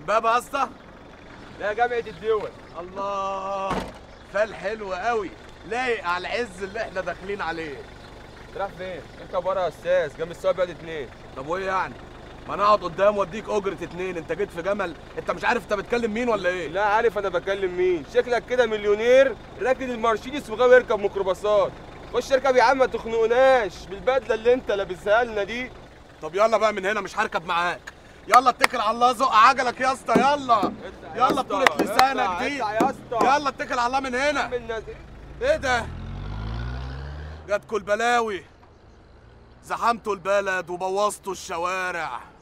امبابه يا اسطى لا جامعه الدول الله فال حلو قوي لايق على العز اللي احنا داخلين عليه راح فين اركب ورا يا استاذ جنب السواق بيقعد اتنين طب وايه يعني ما انا اقعد قدام واديك اجره اتنين انت جيت في جمل انت مش عارف انت بتكلم مين ولا ايه لا عارف انا بكلم مين شكلك كده مليونير راكن المرشيدس وغاوي يركب ميكروباصات خش اركب يا عم ما تخنقناش بالبدله اللي انت لابسها لنا دي طب يلا بقى من هنا مش هركب معاك يلا اتكل على الله زق عجلك يا اسطى يلا اطلع يا يلا اسطى، بطولة لسانك اطلع، دي اطلع يا اسطى يلا اتكل على الله من هنا اعمل نازل. ايه ده جاتكوا البلاوي زحمتوا البلد وبوظتوا الشوارع